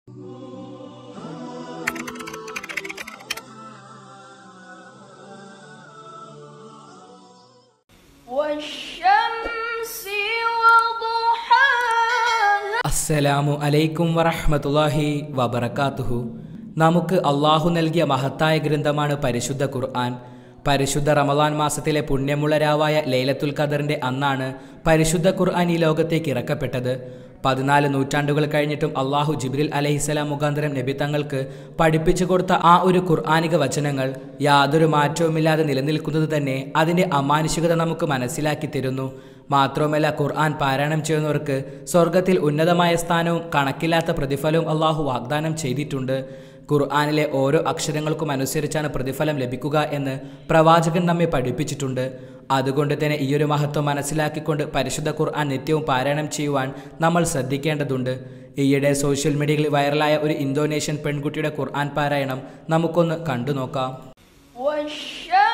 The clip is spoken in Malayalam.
والشمس وضحاها അസ്സലാമു അലൈക്കും വറഹ്മത്തുള്ളാഹി വബറകാതുഹു നമുക്ക് അള്ളാഹു നൽകിയ മഹത്തായ ഗ്രന്ഥമാണ് പരിശുദ്ധ ഖുർആൻ പരിശുദ്ധ റമദാൻ മാസത്തിലെ പുണ്യമുള്ള രാവായ ലൈലത്തുൽ ഖദറിന്റെ അന്നാണ് പരിശുദ്ധ ഖുർആൻ ഈ ലോകത്തേക്ക് ഇറക്കപ്പെട്ടത് പതിനാല് നൂറ്റാണ്ടുകൾ കഴിഞ്ഞിട്ടും അള്ളാഹു ജിബ്രിൽ അലഹിസ്സലാം മുഖാന്തരം നബി തങ്ങൾക്ക് പഠിപ്പിച്ചു കൊടുത്ത ആ ഒരു ഖുർആാനിക വചനങ്ങൾ യാതൊരു മാറ്റവുമില്ലാതെ നിലനിൽക്കുന്നത് തന്നെ അതിൻ്റെ അമാനുഷികത നമുക്ക് മനസ്സിലാക്കി തരുന്നു മാത്രവുമല്ല ഖുർആൻ പാരായണം ചെയ്യുന്നവർക്ക് സ്വർഗത്തിൽ ഉന്നതമായ സ്ഥാനവും കണക്കില്ലാത്ത പ്രതിഫലവും അള്ളാഹു വാഗ്ദാനം ചെയ്തിട്ടുണ്ട് ഖുർആനിലെ ഓരോ അക്ഷരങ്ങൾക്കും അനുസരിച്ചാണ് പ്രതിഫലം ലഭിക്കുക എന്ന് പ്രവാചകൻ നമ്മെ പഠിപ്പിച്ചിട്ടുണ്ട് അതുകൊണ്ട് തന്നെ ഈയൊരു മഹത്വം മനസ്സിലാക്കിക്കൊണ്ട് പരിശുദ്ധ ഖുർആൻ നിത്യവും പാരായണം ചെയ്യുവാൻ നമ്മൾ ശ്രദ്ധിക്കേണ്ടതുണ്ട് ഈയിടെ സോഷ്യൽ മീഡിയയിൽ വൈറലായ ഒരു ഇന്തോനേഷ്യൻ പെൺകുട്ടിയുടെ ഖുർആൻ പാരായണം നമുക്കൊന്ന് കണ്ടു നോക്കാം والشمس